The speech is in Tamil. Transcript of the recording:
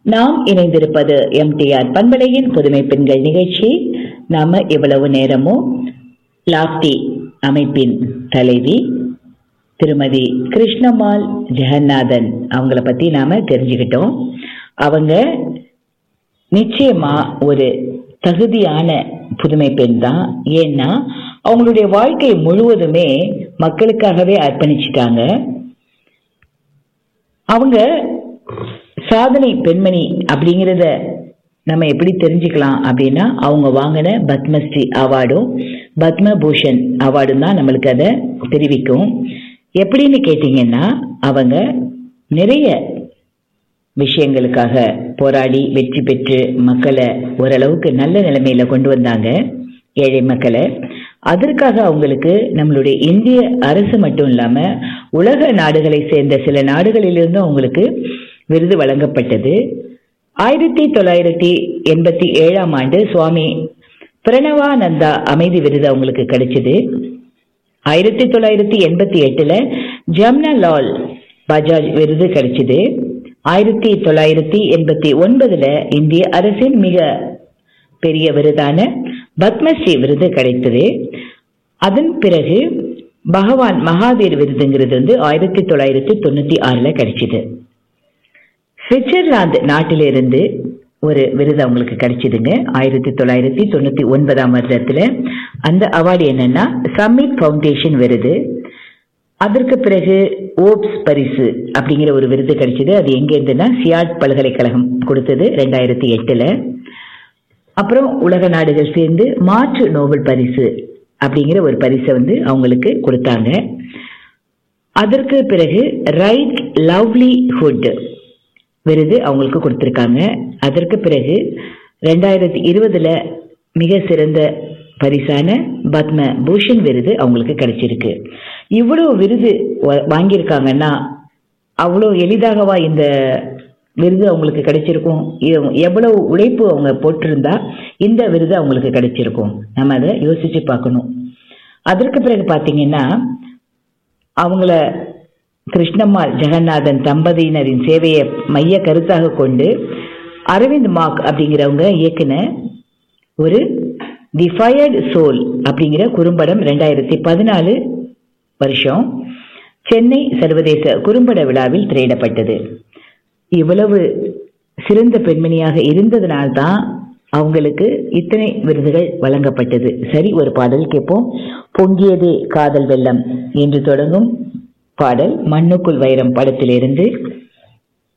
நாம் இணைந்திருப்பது எம்டிஆர் பண்பலையின் புதுமை பெண்கள் நிகழ்ச்சி நாம இவ்வளவு நேரமும் லாப்டி அமைப்பின் தலைவி திருமதி கிருஷ்ணமால் ஜெகநாதன் அவங்கள பத்தி நாம தெரிஞ்சுக்கிட்டோம் அவங்க நிச்சயமா ஒரு தகுதியான புதுமை பெண் தான் ஏன்னா அவங்களுடைய வாழ்க்கை முழுவதுமே மக்களுக்காகவே அர்ப்பணிச்சிட்டாங்க அவங்க சாதனை பெண்மணி அப்படிங்கிறத நம்ம எப்படி தெரிஞ்சுக்கலாம் அப்படின்னா அவங்க வாங்கின பத்மஸ்ரீ அவார்டும் பத்மபூஷன் அவார்டும் தான் நம்மளுக்கு அதை தெரிவிக்கும் எப்படின்னு கேட்டீங்கன்னா அவங்க நிறைய விஷயங்களுக்காக போராடி வெற்றி பெற்று மக்களை ஓரளவுக்கு நல்ல நிலைமையில கொண்டு வந்தாங்க ஏழை மக்களை அதற்காக அவங்களுக்கு நம்மளுடைய இந்திய அரசு மட்டும் இல்லாம உலக நாடுகளை சேர்ந்த சில நாடுகளிலிருந்தும் அவங்களுக்கு விருது வழங்கப்பட்டது ஆயிரத்தி தொள்ளாயிரத்தி எண்பத்தி ஏழாம் ஆண்டு சுவாமி பிரணவானந்தா அமைதி விருது அவங்களுக்கு கிடைச்சது ஆயிரத்தி தொள்ளாயிரத்தி எண்பத்தி எட்டுல ஜம்னா லால் பஜாஜ் விருது கிடைச்சது ஆயிரத்தி தொள்ளாயிரத்தி எண்பத்தி ஒன்பதுல இந்திய அரசின் மிக பெரிய விருதான பத்மஸ்ரீ விருது கிடைத்தது அதன் பிறகு பகவான் மகாவீர் விருதுங்கிறது வந்து ஆயிரத்தி தொள்ளாயிரத்தி தொண்ணூத்தி ஆறுல கிடைச்சது சுவிட்சர்லாந்து நாட்டிலிருந்து ஒரு விருது அவங்களுக்கு கிடைச்சதுங்க ஆயிரத்தி தொள்ளாயிரத்தி தொண்ணூத்தி ஒன்பதாம் வருடத்துல அந்த அவார்டு என்னன்னா சம்மிட் ஃபவுண்டேஷன் விருது அதற்கு பிறகு ஓப்ஸ் பரிசு அப்படிங்கிற ஒரு விருது கிடைச்சது அது எங்க இருந்துன்னா சியாட் பல்கலைக்கழகம் கொடுத்தது ரெண்டாயிரத்தி எட்டுல அப்புறம் உலக நாடுகள் சேர்ந்து மாற்று நோபல் பரிசு அப்படிங்கிற ஒரு பரிசை வந்து அவங்களுக்கு கொடுத்தாங்க அதற்கு பிறகு ரைட் லவ்லிஹுட் விருது அவங்களுக்கு கொடுத்திருக்காங்க அதற்கு பிறகு ரெண்டாயிரத்தி இருபதுல மிக சிறந்த பரிசான பத்ம பூஷன் விருது அவங்களுக்கு கிடைச்சிருக்கு இவ்வளவு விருது வா- வாங்கியிருக்காங்கன்னா அவ்வளோ எளிதாகவா இந்த விருது அவங்களுக்கு கிடைச்சிருக்கும் இ- எவ்வளவு உழைப்பு அவங்க போட்டிருந்தா இந்த விருது அவங்களுக்கு கிடைச்சிருக்கும் நம்ம அதை யோசிச்சு பார்க்கணும் அதற்கு பிறகு பார்த்தீங்கன்னா அவங்கள கிருஷ்ணம்மாள் ஜெகநாதன் தம்பதியினரின் சேவையை மைய கருத்தாக கொண்டு அரவிந்த் மார்க் அப்படிங்கிறவங்க இயக்குன ஒரு தி ஃபயர்டு சோல் அப்படிங்கிற குறும்படம் ரெண்டாயிரத்தி பதினாலு வருஷம் சென்னை சர்வதேச குறும்பட விழாவில் திரையிடப்பட்டது இவ்வளவு சிறந்த பெண்மணியாக இருந்ததனால்தான் அவங்களுக்கு இத்தனை விருதுகள் வழங்கப்பட்டது சரி ஒரு பாடல் கேட்போம் பொங்கியதே காதல் வெள்ளம் என்று தொடங்கும் பாடல் மண்ணுக்குள் வைரம் படத்திலிருந்து